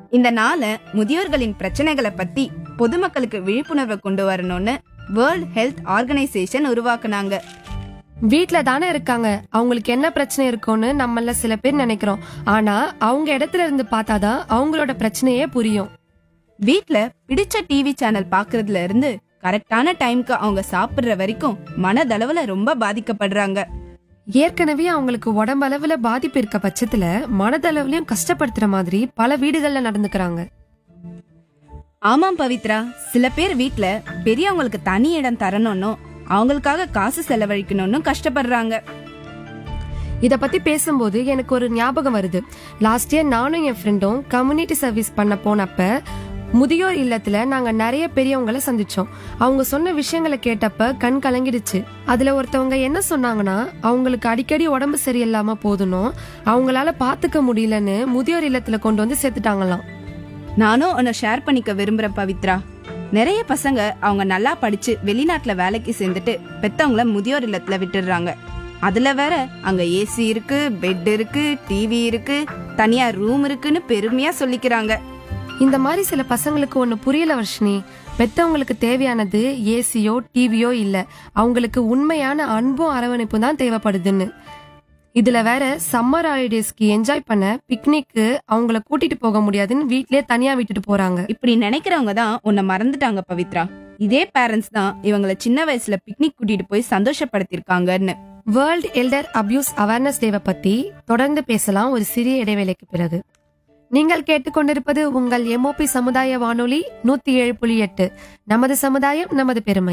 இந்த நாளை முதியோர்களின் பிரச்சனைகளை பத்தி பொதுமக்களுக்கு விழிப்புணர்வை கொண்டு வரணும்னு வேர்ல்ட் ஹெல்த் ஆர்கனைசேஷன் உருவாக்குனாங்க வீட்ல தானே இருக்காங்க அவங்களுக்கு என்ன பிரச்சனை இருக்கும்னு நம்மள சில பேர் நினைக்கிறோம் ஆனா அவங்க இடத்துல இருந்து பார்த்தாதான் அவங்களோட பிரச்சனையே புரியும் வீட்ல பிடிச்ச டிவி சேனல் பாக்குறதுல இருந்து கரெக்டான டைம்க்கு அவங்க சாப்பிடுற வரைக்கும் மனதளவுல ரொம்ப பாதிக்கப்படுறாங்க ஏற்கனவே அவங்களுக்கு உடம்பளவுல பாதிப்பு இருக்க பட்சத்துல மனதளவுலயும் கஷ்டப்படுத்துற மாதிரி பல வீடுகள்ல நடந்துக்கிறாங்க ஆமாம் பவித்ரா சில பேர் வீட்ல பெரியவங்களுக்கு தனி இடம் தரணும்னு அவங்களுக்காக காசு செலவழிக்கணும்னு கஷ்டப்படுறாங்க இத பத்தி பேசும்போது எனக்கு ஒரு ஞாபகம் வருது லாஸ்ட் இயர் நானும் என் ஃப்ரெண்டும் கம்யூனிட்டி சர்வீஸ் பண்ண போனப்ப முதியோர் இல்லத்துல நாங்க நிறைய பெரியவங்கள சந்திச்சோம் அவங்க சொன்ன விஷயங்களை கேட்டப்ப கண் கலங்கிடுச்சு அதுல ஒருத்தவங்க என்ன சொன்னாங்கன்னா அவங்களுக்கு அடிக்கடி உடம்பு சரியில்லாம போதுனும் அவங்களால பாத்துக்க முடியலன்னு முதியோர் இல்லத்துல கொண்டு வந்து சேர்த்துட்டாங்களாம் நானும் உன்னை ஷேர் பண்ணிக்க விரும்புறேன் பவித்ரா நிறைய பசங்க அவங்க நல்லா படிச்சு வெளிநாட்டுல வேலைக்கு சேர்ந்துட்டு பெத்தவங்கள முதியோர் இல்லத்துல விட்டுடுறாங்க அதுல வேற அங்க ஏசி இருக்கு பெட் இருக்கு டிவி இருக்கு தனியா ரூம் இருக்குன்னு பெருமையா சொல்லிக்கிறாங்க இந்த மாதிரி சில பசங்களுக்கு ஒண்ணு புரியல வர்ஷினி பெத்தவங்களுக்கு தேவையானது ஏசியோ டிவியோ இல்ல அவங்களுக்கு உண்மையான அன்பும் அரவணைப்பும் தான் தேவைப்படுதுன்னு இதுல வேற சம்மர் ஹாலிடேஸ்க்கு என்ஜாய் பண்ண பிக்னிக்கு அவங்கள கூட்டிட்டு போக முடியாதுன்னு வீட்லயே தனியா விட்டுட்டு போறாங்க இப்படி நினைக்கிறவங்க தான் உன்னை மறந்துட்டாங்க பவித்ரா இதே பேரண்ட்ஸ் தான் இவங்கள சின்ன வயசுல பிக்னிக் கூட்டிட்டு போய் சந்தோஷப்படுத்திருக்காங்கன்னு வேர்ல்ட் எல்டர் அபியூஸ் அவேர்னஸ் டேவை பத்தி தொடர்ந்து பேசலாம் ஒரு சிறிய இடைவேளைக்கு பிறகு நீங்கள் கேட்டுக்கொண்டிருப்பது உங்கள் எம்ஓபி சமுதாய வானொலி நூத்தி ஏழு புள்ளி எட்டு நமது சமுதாயம் நமது பெருமை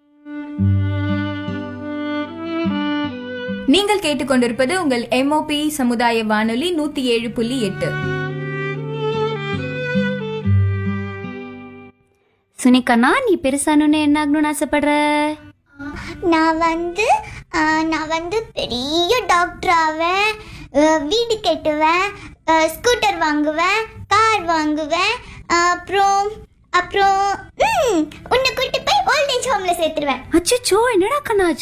நீங்கள் கேட்டுக்கொண்டிருப்பது உங்கள் எம்ஓபி சமுதாய வானொலி நூத்தி ஏழு புள்ளி எட்டு சுனிகண்ணா நீ பெருசானு என்ன ஆகணும்னு ஆசைப்படுற நான் வந்து ஆ, நான் வந்து பெரிய டாக்டர் ஆவேன் ஆ, வீடு கட்டுவேன் ஆ, ஸ்கூட்டர் வாங்குவேன் கார் வாங்குவேன் ஆ, அப்புறம் அப்புறம் ம், உன்னை கூட்டி போய் ஓல்டேஜ் ஹோம்ல சேர்த்துருவேன் அச்சோ என்னடா கண்ணா